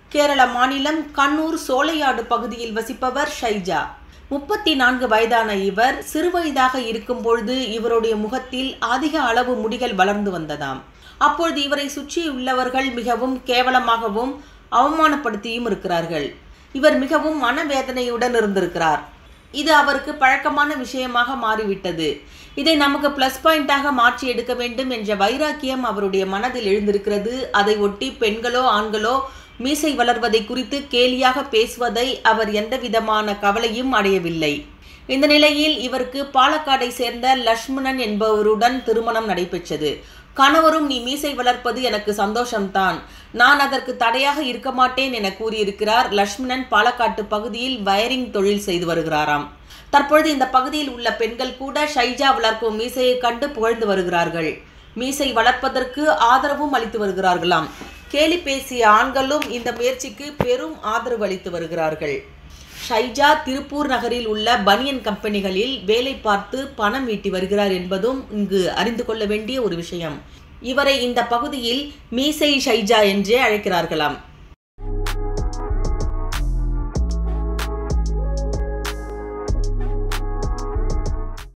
கேரள மாநிலம் கண்ணூர் சோலையாடு பகுதியில் வசிப்பவர் ஷைஜா முப்பத்தி நான்கு வயதான இவர் சிறுவயதாக இருக்கும் பொழுது இவருடைய முகத்தில் அதிக அளவு முடிகள் வளர்ந்து வந்ததாம் அப்பொழுது இவரை சுற்றியுள்ளவர்கள் மிகவும் கேவலமாகவும் அவமானப்படுத்தியும் இருக்கிறார்கள் இவர் மிகவும் மனவேதனையுடன் இருந்திருக்கிறார் இது அவருக்கு பழக்கமான விஷயமாக மாறிவிட்டது இதை நமக்கு பிளஸ் பாயிண்டாக மாற்றி எடுக்க வேண்டும் என்ற வைராக்கியம் அவருடைய மனதில் எழுந்திருக்கிறது அதை ஒட்டி பெண்களோ ஆண்களோ மீசை வளர்வதை குறித்து கேலியாக பேசுவதை அவர் எந்த விதமான கவலையும் அடையவில்லை இந்த நிலையில் இவருக்கு பாலக்காடை சேர்ந்த லக்ஷ்மணன் என்பவருடன் திருமணம் நடைபெற்றது கணவரும் நீ மீசை வளர்ப்பது எனக்கு சந்தோஷம்தான் நான் அதற்கு தடையாக இருக்க மாட்டேன் என கூறியிருக்கிறார் லக்ஷ்மணன் பாலக்காட்டு பகுதியில் வயரிங் தொழில் செய்து வருகிறாராம் தற்பொழுது இந்த பகுதியில் உள்ள பெண்கள் கூட ஷைஜா வளர்க்கும் மீசையை கண்டு புகழ்ந்து வருகிறார்கள் மீசை வளர்ப்பதற்கு ஆதரவும் அளித்து வருகிறார்களாம் கேலி பேசிய ஆண்களும் இந்த முயற்சிக்கு பெரும் ஆதரவு அளித்து வருகிறார்கள் ஷைஜா திருப்பூர் நகரில் உள்ள பனியன் கம்பெனிகளில் வேலை பார்த்து பணம் ஈட்டி வருகிறார் என்பதும் இங்கு அறிந்து கொள்ள வேண்டிய ஒரு விஷயம் இவரை இந்த பகுதியில் மீசை ஷைஜா என்றே அழைக்கிறார்களாம்